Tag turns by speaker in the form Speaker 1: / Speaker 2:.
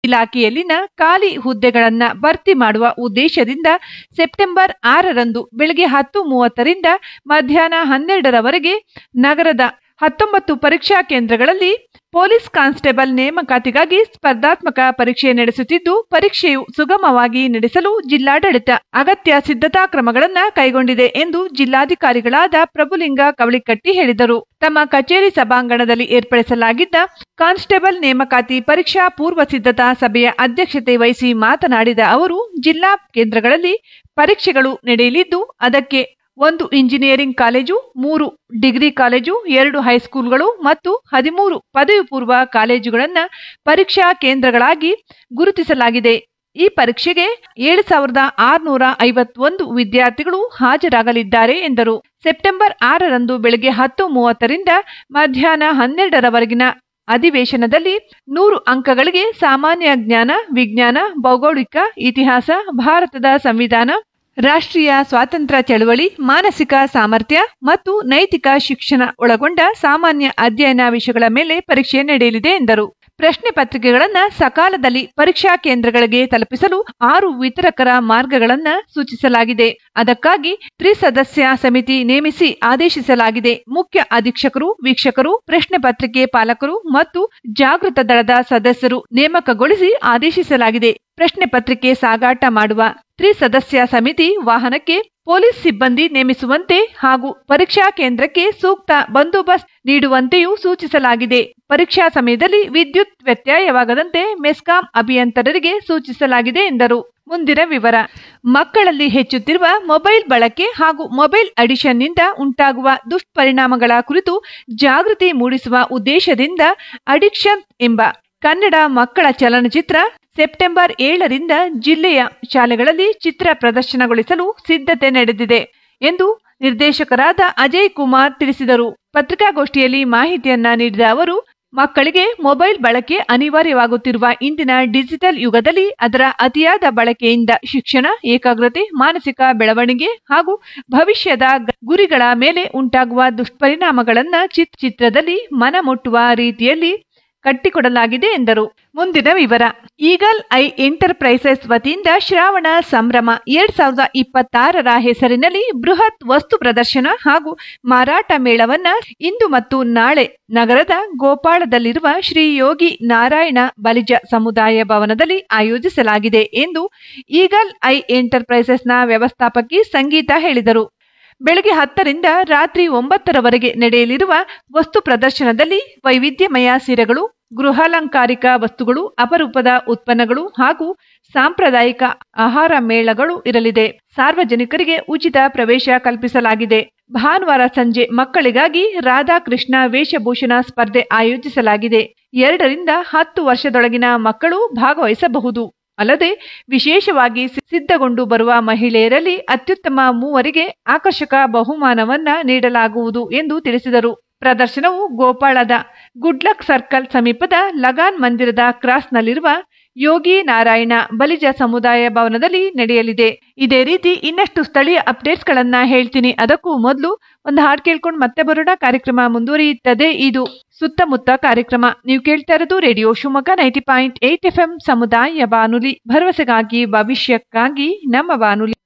Speaker 1: ಇಲಾಖೆಯಲ್ಲಿನ ಖಾಲಿ ಹುದ್ದೆಗಳನ್ನ ಭರ್ತಿ ಮಾಡುವ ಉದ್ದೇಶದಿಂದ ಸೆಪ್ಟೆಂಬರ್ ಆರರಂದು ಬೆಳಗ್ಗೆ ಹತ್ತು ಮೂವತ್ತರಿಂದ ಮಧ್ಯಾಹ್ನ ಹನ್ನೆರಡರವರೆಗೆ ನಗರದ ಹತ್ತೊಂಬತ್ತು ಪರೀಕ್ಷಾ ಕೇಂದ್ರಗಳಲ್ಲಿ ಪೊಲೀಸ್ ಕಾನ್ಸ್ಟೇಬಲ್ ನೇಮಕಾತಿಗಾಗಿ ಸ್ಪರ್ಧಾತ್ಮಕ ಪರೀಕ್ಷೆ ನಡೆಸುತ್ತಿದ್ದು ಪರೀಕ್ಷೆಯು ಸುಗಮವಾಗಿ ನಡೆಸಲು ಜಿಲ್ಲಾಡಳಿತ ಅಗತ್ಯ ಸಿದ್ಧತಾ ಕ್ರಮಗಳನ್ನು ಕೈಗೊಂಡಿದೆ ಎಂದು ಜಿಲ್ಲಾಧಿಕಾರಿಗಳಾದ ಪ್ರಭುಲಿಂಗ ಕವಳಿಕಟ್ಟಿ ಹೇಳಿದರು ತಮ್ಮ ಕಚೇರಿ ಸಭಾಂಗಣದಲ್ಲಿ ಏರ್ಪಡಿಸಲಾಗಿದ್ದ ಕಾನ್ಸ್ಟೇಬಲ್ ನೇಮಕಾತಿ ಪರೀಕ್ಷಾ ಪೂರ್ವ ಸಿದ್ಧತಾ ಸಭೆಯ ಅಧ್ಯಕ್ಷತೆ ವಹಿಸಿ ಮಾತನಾಡಿದ ಅವರು ಜಿಲ್ಲಾ ಕೇಂದ್ರಗಳಲ್ಲಿ ಪರೀಕ್ಷೆಗಳು ನಡೆಯಲಿದ್ದು ಅದಕ್ಕೆ ಒಂದು ಇಂಜಿನಿಯರಿಂಗ್ ಕಾಲೇಜು ಮೂರು ಡಿಗ್ರಿ ಕಾಲೇಜು ಎರಡು ಹೈಸ್ಕೂಲ್ಗಳು ಮತ್ತು ಹದಿಮೂರು ಪದವಿ ಪೂರ್ವ ಕಾಲೇಜುಗಳನ್ನು ಪರೀಕ್ಷಾ ಕೇಂದ್ರಗಳಾಗಿ ಗುರುತಿಸಲಾಗಿದೆ ಈ ಪರೀಕ್ಷೆಗೆ ಏಳು ಸಾವಿರದ ಆರುನೂರ ಐವತ್ತೊಂದು ವಿದ್ಯಾರ್ಥಿಗಳು ಹಾಜರಾಗಲಿದ್ದಾರೆ ಎಂದರು ಸೆಪ್ಟೆಂಬರ್ ಆರರಂದು ಬೆಳಗ್ಗೆ ಹತ್ತು ಮೂವತ್ತರಿಂದ ಮಧ್ಯಾಹ್ನ ಹನ್ನೆರಡರವರೆಗಿನ ಅಧಿವೇಶನದಲ್ಲಿ ನೂರು ಅಂಕಗಳಿಗೆ ಸಾಮಾನ್ಯ ಜ್ಞಾನ ವಿಜ್ಞಾನ ಭೌಗೋಳಿಕ ಇತಿಹಾಸ ಭಾರತದ ಸಂವಿಧಾನ ರಾಷ್ಟ್ರೀಯ ಸ್ವಾತಂತ್ರ್ಯ ಚಳವಳಿ ಮಾನಸಿಕ ಸಾಮರ್ಥ್ಯ ಮತ್ತು ನೈತಿಕ ಶಿಕ್ಷಣ ಒಳಗೊಂಡ ಸಾಮಾನ್ಯ ಅಧ್ಯಯನ ವಿಷಯಗಳ ಮೇಲೆ ಪರೀಕ್ಷೆ ನಡೆಯಲಿದೆ ಎಂದರು ಪ್ರಶ್ನೆ ಪತ್ರಿಕೆಗಳನ್ನು ಸಕಾಲದಲ್ಲಿ ಪರೀಕ್ಷಾ ಕೇಂದ್ರಗಳಿಗೆ ತಲುಪಿಸಲು ಆರು ವಿತರಕರ ಮಾರ್ಗಗಳನ್ನ ಸೂಚಿಸಲಾಗಿದೆ ಅದಕ್ಕಾಗಿ ತ್ರಿಸದಸ್ಯ ಸಮಿತಿ ನೇಮಿಸಿ ಆದೇಶಿಸಲಾಗಿದೆ ಮುಖ್ಯ ಅಧೀಕ್ಷಕರು ವೀಕ್ಷಕರು ಪ್ರಶ್ನೆ ಪತ್ರಿಕೆ ಪಾಲಕರು ಮತ್ತು ಜಾಗೃತ ದಳದ ಸದಸ್ಯರು ನೇಮಕಗೊಳಿಸಿ ಆದೇಶಿಸಲಾಗಿದೆ ಪ್ರಶ್ನೆ ಪತ್ರಿಕೆ ಸಾಗಾಟ ಮಾಡುವ ತ್ರಿಸದಸ್ಯ ಸಮಿತಿ ವಾಹನಕ್ಕೆ ಪೊಲೀಸ್ ಸಿಬ್ಬಂದಿ ನೇಮಿಸುವಂತೆ ಹಾಗೂ ಪರೀಕ್ಷಾ ಕೇಂದ್ರಕ್ಕೆ ಸೂಕ್ತ ಬಂದೋಬಸ್ತ್ ನೀಡುವಂತೆಯೂ ಸೂಚಿಸಲಾಗಿದೆ ಪರೀಕ್ಷಾ ಸಮಯದಲ್ಲಿ ವಿದ್ಯುತ್ ವ್ಯತ್ಯಯವಾಗದಂತೆ ಮೆಸ್ಕಾಂ ಅಭಿಯಂತರರಿಗೆ ಸೂಚಿಸಲಾಗಿದೆ ಎಂದರು ಮುಂದಿನ ವಿವರ ಮಕ್ಕಳಲ್ಲಿ ಹೆಚ್ಚುತ್ತಿರುವ ಮೊಬೈಲ್ ಬಳಕೆ ಹಾಗೂ ಮೊಬೈಲ್ ಅಡಿಷನ್ನಿಂದ ಉಂಟಾಗುವ ದುಷ್ಪರಿಣಾಮಗಳ ಕುರಿತು ಜಾಗೃತಿ ಮೂಡಿಸುವ ಉದ್ದೇಶದಿಂದ ಅಡಿಕ್ಷನ್ ಎಂಬ ಕನ್ನಡ ಮಕ್ಕಳ ಚಲನಚಿತ್ರ ಸೆಪ್ಟೆಂಬರ್ ಏಳರಿಂದ ಜಿಲ್ಲೆಯ ಶಾಲೆಗಳಲ್ಲಿ ಚಿತ್ರ ಪ್ರದರ್ಶನಗೊಳಿಸಲು ಸಿದ್ಧತೆ ನಡೆದಿದೆ ಎಂದು ನಿರ್ದೇಶಕರಾದ ಅಜಯ್ ಕುಮಾರ್ ತಿಳಿಸಿದರು ಪತ್ರಿಕಾಗೋಷ್ಠಿಯಲ್ಲಿ ಮಾಹಿತಿಯನ್ನ ನೀಡಿದ ಅವರು ಮಕ್ಕಳಿಗೆ ಮೊಬೈಲ್ ಬಳಕೆ ಅನಿವಾರ್ಯವಾಗುತ್ತಿರುವ ಇಂದಿನ ಡಿಜಿಟಲ್ ಯುಗದಲ್ಲಿ ಅದರ ಅತಿಯಾದ ಬಳಕೆಯಿಂದ ಶಿಕ್ಷಣ ಏಕಾಗ್ರತೆ ಮಾನಸಿಕ ಬೆಳವಣಿಗೆ ಹಾಗೂ ಭವಿಷ್ಯದ ಗುರಿಗಳ ಮೇಲೆ ಉಂಟಾಗುವ ದುಷ್ಪರಿಣಾಮಗಳನ್ನ ಚಿತ್ರದಲ್ಲಿ ಮನಮುಟ್ಟುವ ರೀತಿಯಲ್ಲಿ ಕಟ್ಟಿಕೊಡಲಾಗಿದೆ ಎಂದರು ಮುಂದಿನ ವಿವರ ಈಗಲ್ ಐ ಎಂಟರ್ಪ್ರೈಸಸ್ ವತಿಯಿಂದ ಶ್ರಾವಣ ಸಂಭ್ರಮ ಎರಡ್ ಸಾವಿರದ ಇಪ್ಪತ್ತಾರರ ಹೆಸರಿನಲ್ಲಿ ಬೃಹತ್ ವಸ್ತು ಪ್ರದರ್ಶನ ಹಾಗೂ ಮಾರಾಟ ಮೇಳವನ್ನ ಇಂದು ಮತ್ತು ನಾಳೆ ನಗರದ ಗೋಪಾಳದಲ್ಲಿರುವ ಶ್ರೀ ಯೋಗಿ ನಾರಾಯಣ ಬಲಿಜ ಸಮುದಾಯ ಭವನದಲ್ಲಿ ಆಯೋಜಿಸಲಾಗಿದೆ ಎಂದು ಈಗಲ್ ಐ ಎಂಟರ್ಪ್ರೈಸಸ್ನ ವ್ಯವಸ್ಥಾಪಕಿ ಸಂಗೀತ ಹೇಳಿದರು ಬೆಳಗ್ಗೆ ಹತ್ತರಿಂದ ರಾತ್ರಿ ಒಂಬತ್ತರವರೆಗೆ ನಡೆಯಲಿರುವ ವಸ್ತು ಪ್ರದರ್ಶನದಲ್ಲಿ ವೈವಿಧ್ಯಮಯ ಸೀರೆಗಳು ಗೃಹಾಲಂಕಾರಿಕ ವಸ್ತುಗಳು ಅಪರೂಪದ ಉತ್ಪನ್ನಗಳು ಹಾಗೂ ಸಾಂಪ್ರದಾಯಿಕ ಆಹಾರ ಮೇಳಗಳು ಇರಲಿದೆ ಸಾರ್ವಜನಿಕರಿಗೆ ಉಚಿತ ಪ್ರವೇಶ ಕಲ್ಪಿಸಲಾಗಿದೆ ಭಾನುವಾರ ಸಂಜೆ ಮಕ್ಕಳಿಗಾಗಿ ರಾಧಾಕೃಷ್ಣ ವೇಷಭೂಷಣ ಸ್ಪರ್ಧೆ ಆಯೋಜಿಸಲಾಗಿದೆ ಎರಡರಿಂದ ಹತ್ತು ವರ್ಷದೊಳಗಿನ ಮಕ್ಕಳು ಭಾಗವಹಿಸಬಹುದು ಅಲ್ಲದೆ ವಿಶೇಷವಾಗಿ ಸಿದ್ಧಗೊಂಡು ಬರುವ ಮಹಿಳೆಯರಲ್ಲಿ ಅತ್ಯುತ್ತಮ ಮೂವರಿಗೆ ಆಕರ್ಷಕ ಬಹುಮಾನವನ್ನ ನೀಡಲಾಗುವುದು ಎಂದು ತಿಳಿಸಿದರು ಪ್ರದರ್ಶನವು ಗೋಪಾಳದ ಗುಡ್ಲಕ್ ಸರ್ಕಲ್ ಸಮೀಪದ ಲಗಾನ್ ಮಂದಿರದ ಕ್ರಾಸ್ನಲ್ಲಿರುವ ಯೋಗಿ ನಾರಾಯಣ ಬಲಿಜ ಸಮುದಾಯ ಭವನದಲ್ಲಿ ನಡೆಯಲಿದೆ ಇದೇ ರೀತಿ ಇನ್ನಷ್ಟು ಸ್ಥಳೀಯ ಅಪ್ಡೇಟ್ಸ್ ಗಳನ್ನ ಹೇಳ್ತೀನಿ ಅದಕ್ಕೂ ಮೊದಲು ಒಂದು ಹಾಡು ಕೇಳ್ಕೊಂಡು ಮತ್ತೆ ಬರೋಣ ಕಾರ್ಯಕ್ರಮ ಮುಂದುವರಿಯುತ್ತದೆ ಇದು ಸುತ್ತಮುತ್ತ ಕಾರ್ಯಕ್ರಮ ನೀವು ಕೇಳ್ತಾ ಇರೋದು radio Shivamogga ninety point eight F M ಸಮುದಾಯ ಬಾನುಲಿ ಭರವಸೆಗಾಗಿ ಭವಿಷ್ಯಕ್ಕಾಗಿ ನಮ್ಮ ಬಾನುಲಿ